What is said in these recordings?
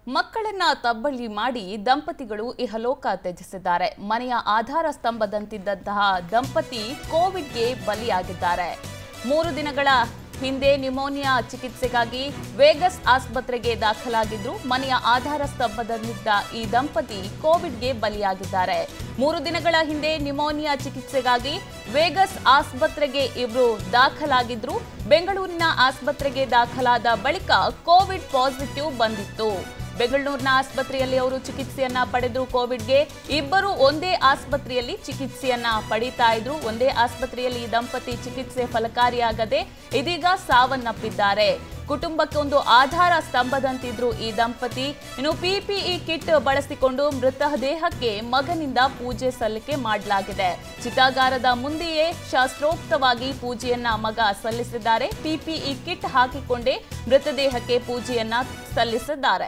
ಮಕ್ಕಳನ್ನ ತಬ್ಬಲಿ ಮಾಡಿ ದಂಪತಿಗಳು ಇಹಲೋಕ ತ್ಯಜಿಸಿದ್ದಾರೆ ಮನೆಯ ಆಧಾರ ಸ್ತಂಭದಂತಿದ್ದಂತಹ ದಂಪತಿ ಕೋವಿಡ್ಗೆ ಬಲಿಯಾಗಿದ್ದಾರೆ ಮೂರು ದಿನಗಳ ಹಿಂದೆ ನ್ಯೂಮೋನಿಯಾ ಚಿಕಿತ್ಸೆಗಾಗಿ ವೇಗಸ್ ಆಸ್ಪತ್ರೆಗೆ ದಾಖಲಾಗಿದ್ರು ಮನೆಯ ಆಧಾರ ಸ್ತಂಭದಲ್ಲಿದ್ದ ಈ ದಂಪತಿ ಕೋವಿಡ್ಗೆ ಬಲಿಯಾಗಿದ್ದಾರೆ ಮೂರು ದಿನಗಳ ಹಿಂದೆ ನ್ಯೂಮೋನಿಯಾ ಚಿಕಿತ್ಸೆಗಾಗಿ ವೇಗಸ್ ಆಸ್ಪತ್ರೆಗೆ ಇವರು ದಾಖಲಾಗಿದ್ರು ಬೆಂಗಳೂರಿನ ಆಸ್ಪತ್ರೆಗೆ ದಾಖಲಾದ ಬಳಿಕ ಕೋವಿಡ್ ಪಾಸಿಟಿವ್ ಬಂದಿತ್ತು ಬೆಂಗಳೂರಿನ ಆಸ್ಪತ್ರೆಯಲ್ಲಿ ಅವರು ಚಿಕಿತ್ಸೆಯನ್ನ ಪಡೆದ್ರು ಕೋವಿಡ್ಗೆ ಇಬ್ಬರು ಒಂದೇ ಆಸ್ಪತ್ರೆಯಲ್ಲಿ ಚಿಕಿತ್ಸೆಯನ್ನ ಪಡೀತಾ ಇದ್ರು ಒಂದೇ ಆಸ್ಪತ್ರೆಯಲ್ಲಿ ಈ ದಂಪತಿ ಚಿಕಿತ್ಸೆ ಫಲಕಾರಿಯಾಗದೆ ಇದೀಗ ಸಾವನ್ನಪ್ಪಿದ್ದಾರೆ ಕುಟುಂಬಕ್ಕೆ ಒಂದು ಆಧಾರ ಸ್ತಂಭದಂತಿದ್ರು ಈ ದಂಪತಿ ಇನ್ನು ಪಿಪಿಇ ಕಿಟ್ ಬಳಸಿಕೊಂಡು ಮೃತದೇಹಕ್ಕೆ ಮಗನಿಂದ ಪೂಜೆ ಸಲ್ಲಿಕೆ ಮಾಡಲಾಗಿದೆ ಚಿತಾಗಾರದ ಮುಂದೆಯೇ ಶಾಸ್ತ್ರೋಕ್ತವಾಗಿ ಪೂಜೆಯನ್ನ ಮಗ ಸಲ್ಲಿಸಿದ್ದಾರೆ ಪಿಪಿಇ ಕಿಟ್ ಹಾಕಿಕೊಂಡೇ ಮೃತದೇಹಕ್ಕೆ ಪೂಜೆಯನ್ನ ಸಲ್ಲಿಸಿದ್ದಾರೆ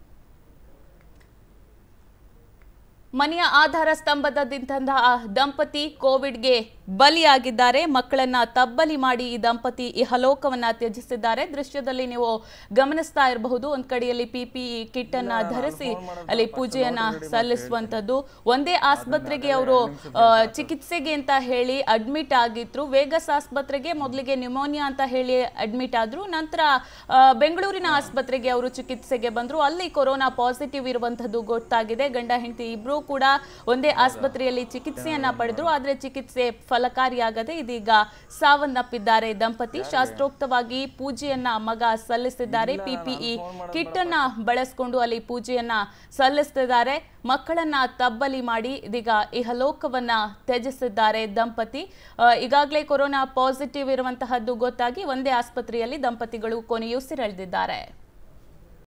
ಮನೆಯ ಆಧಾರ ಸ್ತಂಭದಂತಹ ದಂಪತಿ ಕೋವಿಡ್ಗೆ ಬಲಿಯಾಗಿದ್ದಾರೆ ಮಕ್ಕಳನ್ನ ತಬ್ಬಲಿ ಮಾಡಿ ಈ ದಂಪತಿ ಇಹಲೋಕವನ್ನ ತ್ಯಜಿಸಿದ್ದಾರೆ ದೃಶ್ಯದಲ್ಲಿ ನೀವು ಗಮನಿಸ್ತಾ ಇರಬಹುದು ಒಂದ್ ಕಡೆಯಲ್ಲಿ ಪಿಪಿಇ ಕಿಟ್ ಅನ್ನ ಧರಿಸಿ ಅಲ್ಲಿ ಪೂಜೆಯನ್ನ ಸಲ್ಲಿಸುವಂತದ್ದು ಒಂದೇ ಆಸ್ಪತ್ರೆಗೆ ಅವರು ಚಿಕಿತ್ಸೆಗೆ ಅಂತ ಹೇಳಿ ಅಡ್ಮಿಟ್ ಆಗಿದ್ರು ವೇಗಸ್ ಆಸ್ಪತ್ರೆಗೆ ಮೊದಲಿಗೆ ನ್ಯೂಮೋನಿಯಾ ಅಂತ ಹೇಳಿ ಅಡ್ಮಿಟ್ ಆದ್ರು ನಂತರ ಆ, ಬೆಂಗಳೂರಿನ ಆಸ್ಪತ್ರೆಗೆ ಅವರು ಚಿಕಿತ್ಸೆಗೆ ಬಂದ್ರು ಅಲ್ಲಿ ಕೊರೋನಾ ಪಾಸಿಟಿವ್ ಇರುವಂತದ್ದು ಗೊತ್ತಾಗಿದೆ ಗಂಡ ಹೆಂಡತಿ ಇಬ್ರು ಕೂಡ ಒಂದೇ ಆಸ್ಪತ್ರೆಯಲ್ಲಿ ಚಿಕಿತ್ಸೆಯನ್ನ ಪಡೆದ್ರು ಆದ್ರೆ ಚಿಕಿತ್ಸೆ ಫಲಕಾರಿಯಾಗದೆ ಇದೀಗ ಸಾವನ್ನಪ್ಪಿದ್ದಾರೆ ದಂಪತಿ ಶಾಸ್ತ್ರೋಕ್ತವಾಗಿ ಪೂಜೆಯನ್ನ ಮಗ ಸಲ್ಲಿಸಿದ್ದಾರೆ ಪಿಪಿಇ ಕಿಟ್ ಅನ್ನ ಬಳಸಿಕೊಂಡು ಅಲ್ಲಿ ಪೂಜೆಯನ್ನ ಸಲ್ಲಿಸ್ತಿದ್ದಾರೆ ಮಕ್ಕಳನ್ನ ತಬ್ಬಲಿ ಮಾಡಿ ಇದೀಗ ಇಹಲೋಕವನ್ನ ತ್ಯಜಿಸಿದ್ದಾರೆ ದಂಪತಿ ಆ, ಈಗಾಗಲೇ ಕೊರೋನಾ ಪಾಸಿಟಿವ್ ಇರುವಂತಹದ್ದು ಗೊತ್ತಾಗಿ ಒಂದೇ ಆಸ್ಪತ್ರೆಯಲ್ಲಿ ದಂಪತಿಗಳು ಕೊನೆಯುಸಿರೆಳೆದಿದ್ದಾರೆ